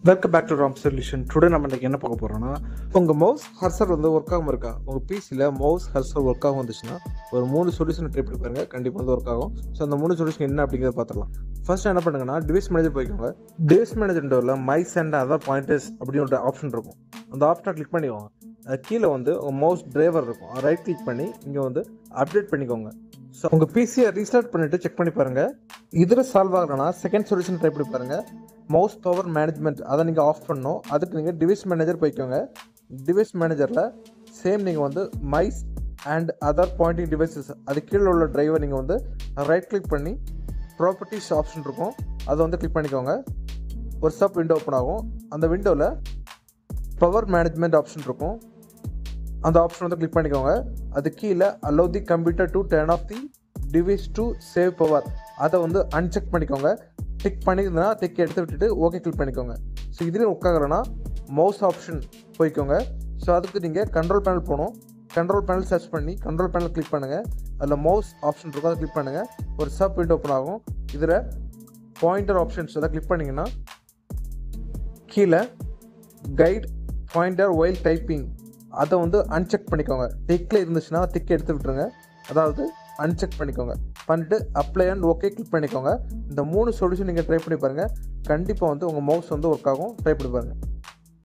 welcome back to Ram solution today நம்ம இன்னைக்கு என்ன பார்க்க போகிறோம்னா உங்கள் மவுஸ் ஹர்சர் வந்து ஒர்க் ஆகாமல் இருக்கா உங்கள் பிசியில் மவுஸ் ஹர்சர் ஒர்க் ஆகும் வந்துச்சுன்னா ஒரு மூணு சொல்யூஷன் ட்ரை பண்ணி பாருங்க கண்டிப்பாக வந்து ஒர்க் ஆகும் ஸோ அந்த மூணு சொல்யூஷன் என்ன அப்படிங்கிறத பார்த்துலாம் ஃபர்ஸ்ட் என்ன பண்ணுங்கன்னா டிவைஸ் மேனேஜர் போய்க்கோங்க டிவைஸ் மேனேஜர் டோரில் மைஸ் அண்ட் அதர் பாயிண்டர்ஸ் அப்படின்னு ஒரு ஆப்ஷன் இருக்கும் அந்த ஆப்ஷனை கிளிக் பண்ணிக்கோங்க அது கீழே வந்து உங்கள் மவுஸ் டிரைவர் இருக்கும் ரைட் கிளிக் பண்ணி இங்கே வந்து அப்டேட் பண்ணிக்கோங்க ஸோ உங்கள் பிசியை ரீஸ்டார்ட் பண்ணிவிட்டு செக் பண்ணி பாருங்கள் இதில் சால்வ் ஆகலைன்னா செகண்ட் சொல்யூஷன் ட்ரை பண்ணி பாருங்கள் மவுஸ் பவர் மேனேஜ்மெண்ட் அதை நீங்கள் ஆஃப் பண்ணணும் அதுக்கு நீங்கள் டிவைஸ் மேனேஜர் போய்க்கோங்க டிவைஸ் மேனேஜரில் சேம் நீங்கள் வந்து mice and other pointing devices அது கீழே உள்ள டிரைவர் நீங்கள் வந்து ரைட் கிளிக் பண்ணி ப்ராப்பர்ட்டிஸ் ஆப்ஷன் இருக்கும் அதை வந்து கிளிக் பண்ணிக்கோங்க ஒரு சப் விண்டோ ஓப்பன் ஆகும் அந்த விண்டோவில் பவர் மேனேஜ்மெண்ட் ஆப்ஷன் இருக்கும் அந்த ஆப்ஷன் வந்து கிளிக் பண்ணிக்கோங்க அது கீழே allow the computer to turn off the device to save power அதை வந்து அன்செக் பண்ணிக்கோங்க டிக் பண்ணியிருந்தனா டிக் எடுத்து விட்டுட்டு ஓகே கிளிக் பண்ணிக்கோங்க ஸோ இதுலேயும் உட்காகிறனா மவுஸ் ஆப்ஷன் போய்க்கோங்க ஸோ அதுக்கு நீங்கள் கண்ட்ரோல் பேனல் போகணும் கண்ட்ரோல் பேனல் சர்ச் பண்ணி கண்ட்ரோல் பேனல் கிளிக் பண்ணுங்கள் அதில் மவுஸ் ஆப்ஷன் இருக்கும் அதை கிளிக் பண்ணுங்கள் ஒரு சப் விண்டோ ஓப்பன் ஆகும் இதில் பாயிண்டர் ஆப்ஷன்ஸ் அதை கிளிக் பண்ணிங்கன்னா கீழே கைட் பாயிண்டர் ஒயில் டைப்பிங் அதை வந்து அன்செக் பண்ணிக்கோங்க டிக்கில் இருந்துச்சுன்னா டிக் எடுத்து விட்டுருங்க அதாவது அன்செக் பண்ணிக்கோங்க பண்ணிவிட்டு அப்ளை அண்ட் ஓகே கிளிக் பண்ணிக்கோங்க இந்த மூணு சொல்யூஷன் நீங்கள் ட்ரை பண்ணி பாருங்கள் கண்டிப்பாக வந்து உங்கள் மவுஸ் வந்து ஒர்க் ஆகும் ட்ரை பண்ணி பாருங்கள்